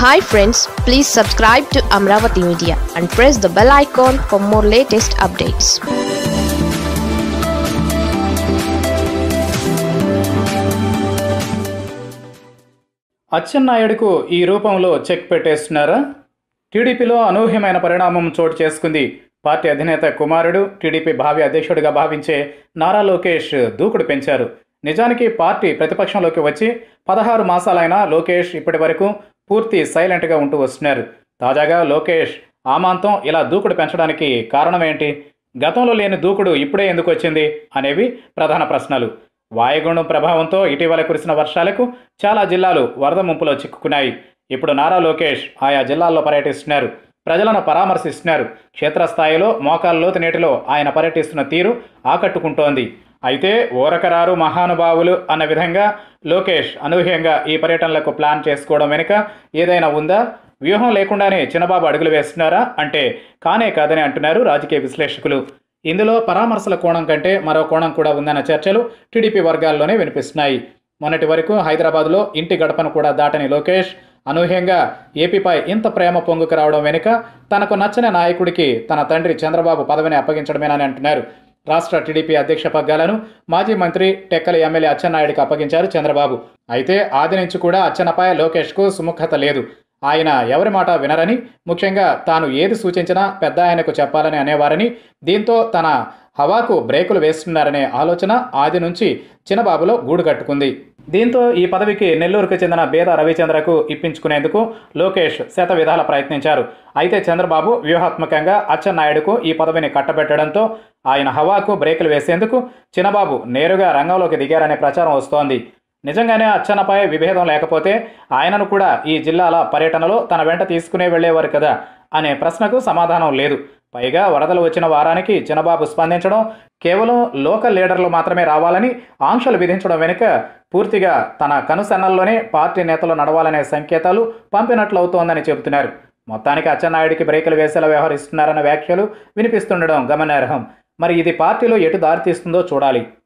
hi friends please subscribe to Amaravati media and press the bell icon for more latest updates అచ్చెన్నాయుడుకు ఈ రూపంలో check పెట్టేస్తున్నారా టీడీపీలో అనూహ్యమైన పరిణామం చోటు చేసుకుంది పార్టీ అధినేత కుమారుడు టీడీపీ భావి అధ్యక్షుడిగా భావించే నారా లోకేష్ దూకుడు పెంచారు నిజానికి పార్టీ ప్రతిపక్షంలోకి వచ్చి పదహారు మాసాలైనా లోకేష్ ఇప్పటి వరకు పూర్తి సైలెంట్గా ఉంటూ వస్తున్నారు తాజాగా లోకేష్ ఆమాంతం ఇలా దూకుడు పెంచడానికి కారణం ఏంటి గతంలో లేని దూకుడు ఇప్పుడే ఎందుకు వచ్చింది అనేవి ప్రధాన ప్రశ్నలు వాయుగుండం ప్రభావంతో ఇటీవల కురిసిన వర్షాలకు చాలా జిల్లాలు వరద ముంపులో చిక్కుకున్నాయి ఇప్పుడు నారా లోకేష్ ఆయా జిల్లాల్లో పర్యటిస్తున్నారు ప్రజలను పరామర్శిస్తున్నారు క్షేత్రస్థాయిలో మోకాల లోతు నీటిలో ఆయన పర్యటిస్తున్న తీరు ఆకట్టుకుంటోంది అయితే ఓరకరారు మహానుభావులు అన్న విధంగా లోకేష్ అనూహ్యంగా ఈ పర్యటనలకు ప్లాన్ చేసుకోవడం వెనుక ఏదైనా ఉందా వ్యూహం లేకుండానే చిన్నబాబు అడుగులు వేస్తున్నారా అంటే కానే కాదని అంటున్నారు రాజకీయ విశ్లేషకులు ఇందులో పరామర్శల కోణం కంటే మరో కోణం కూడా ఉందన్న చర్చలు టీడీపీ వర్గాల్లోనే వినిపిస్తున్నాయి మొన్నటి వరకు హైదరాబాద్లో ఇంటి గడపను కూడా దాటని లోకేష్ అనూహ్యంగా ఏపీపై ఇంత ప్రేమ పొంగుకు రావడం వెనుక తనకు నచ్చని నాయకుడికి తన తండ్రి చంద్రబాబు పదవిని అప్పగించడమేనని అంటున్నారు రాష్ట్ర టీడీపీ అధ్యక్ష పగ్గాలను మాజీ మంత్రి టెక్కలి ఎమ్మెల్యే అచ్చెన్నాయుడికి అప్పగించారు చంద్రబాబు అయితే ఆది నుంచి కూడా అచ్చెన్నపై లోకేష్కు సుముఖత లేదు ఆయన ఎవరి మాట వినరని ముఖ్యంగా తాను ఏది సూచించినా పెద్ద ఆయనకు చెప్పాలని అనేవారని దీంతో తన హవాకు బ్రేకులు వేస్తున్నారనే ఆలోచన ఆది నుంచి చిన్నబాబులో గూడు కట్టుకుంది దీంతో ఈ పదవికి నెల్లూరుకు చెందిన బేద రవిచంద్రకు ఇప్పించుకునేందుకు లోకేష్ శత విధాల ప్రయత్నించారు అయితే చంద్రబాబు వ్యూహాత్మకంగా అచ్చెన్నాయుడుకు ఈ పదవిని కట్టబెట్టడంతో ఆయన హవాకు బ్రేకులు వేసేందుకు చిన్నబాబు నేరుగా రంగంలోకి దిగారనే ప్రచారం వస్తోంది నిజంగానే అచ్చన్నపై విభేదం లేకపోతే ఆయనను కూడా ఈ జిల్లాల పర్యటనలో తన వెంట తీసుకునే వెళ్లేవారు కదా అనే ప్రశ్నకు సమాధానం లేదు పైగా వరదలు వచ్చిన వారానికి చిన్నబాబు స్పందించడం కేవలం లోకల్ లీడర్లు మాత్రమే రావాలని ఆంక్షలు విధించడం వెనుక పూర్తిగా తన కనుసన్నల్లోనే పార్టీ నేతలు నడవాలనే సంకేతాలు పంపినట్లవుతోందని చెబుతున్నారు మొత్తానికి అచ్చెన్నాయుడికి బ్రేకులు వేసేలా వ్యవహరిస్తున్నారన్న వ్యాఖ్యలు వినిపిస్తుండడం గమనార్హం మరి ఇది పార్టీలో ఎటు దారితీస్తుందో చూడాలి